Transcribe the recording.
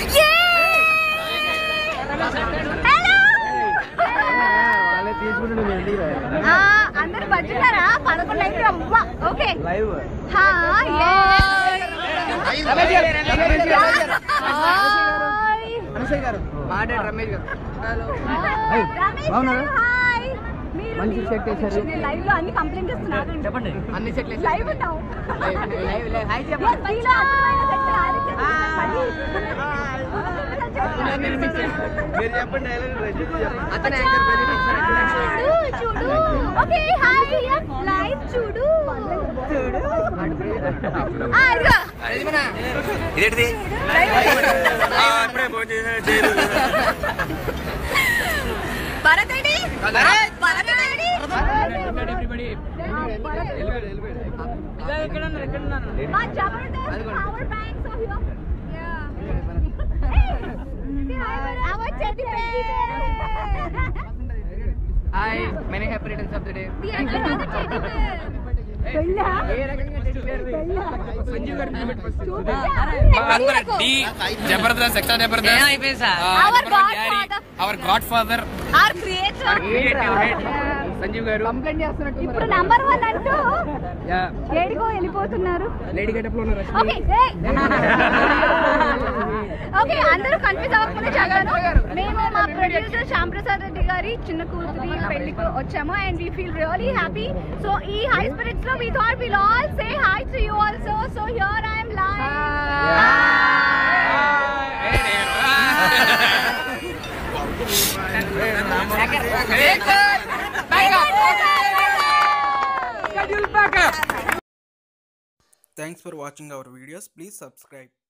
వాళ్ళే తీసుకుంటే నేను ఇంటికి రాయాలి ఆ, అందరు బజ్జున్నారా పదకొండు అయితే అమ్మ ఓకే లైవ్ హా, yes. హాయ్. అనసూయ గారు మాట్లాడు రమేష్ గారు రమేష్ బాగున్నారా? గారు, హాయ్. మీరు మంచి set వేశారు. నేను లైవ్ లో అన్ని కంప్లైంట్ చేస్తున్నారు చెప్పండి అన్ని సెట్లు లైవ్ ఉన్నావు లైవ్ లైవ్ హాయ్ Yes, మీలో అద్భుతమైన set ఆదిత్య మీరు చెప్పండి డైలాగ్ రజిత్ చెప్పండి అతనే యాంకర్ చూడు చూడు ఓకే హాయ్ లైవ్ చూడు చూడు ఆ, ఇదిగో. ఇదేంటిది ఆ, ఇప్పుడే ఫోన్ చేశాను, చేయలేదు. భరత్ ఏంటి? భరత్ ఏంటి? మా Jabardasth power banks are here. Hey, our teddy bear. Hi many happy returns of the day The other one, the teddy bear. పెళ్ళా? ఏ రకంగా టెస్ట్ సంజీవ్ గారు అందరూ డి జబర్దస్త్ ఎక్స్ట్రా జబర్దస్త్ అయిపోయింది sir Our godfather. Our god father Our creator. Creative head Sanjeev garu complaint చేస్తున్నట్టు ఇప్పుడు number one అంటూ యా ఏడికో వెళ్ళిపోతున్నారు లేడీ గెటప్ లో ఉన్నారు ఓకే ఓకే అందరూ కన్ఫ్యూజ్ అవ్వకుండా చదివాను మేము మా ప్రొడ్యూసర్ శ్యామ్ ప్రసాద్ రెడ్డి గారి చిన్న కూతురి పెళ్లికి వచ్చాము and we feel really happy so ఈ హై స్పిరిట్స్ లో we thought will all say hi to you also so here I am Thanks for watching our videos. Please subscribe.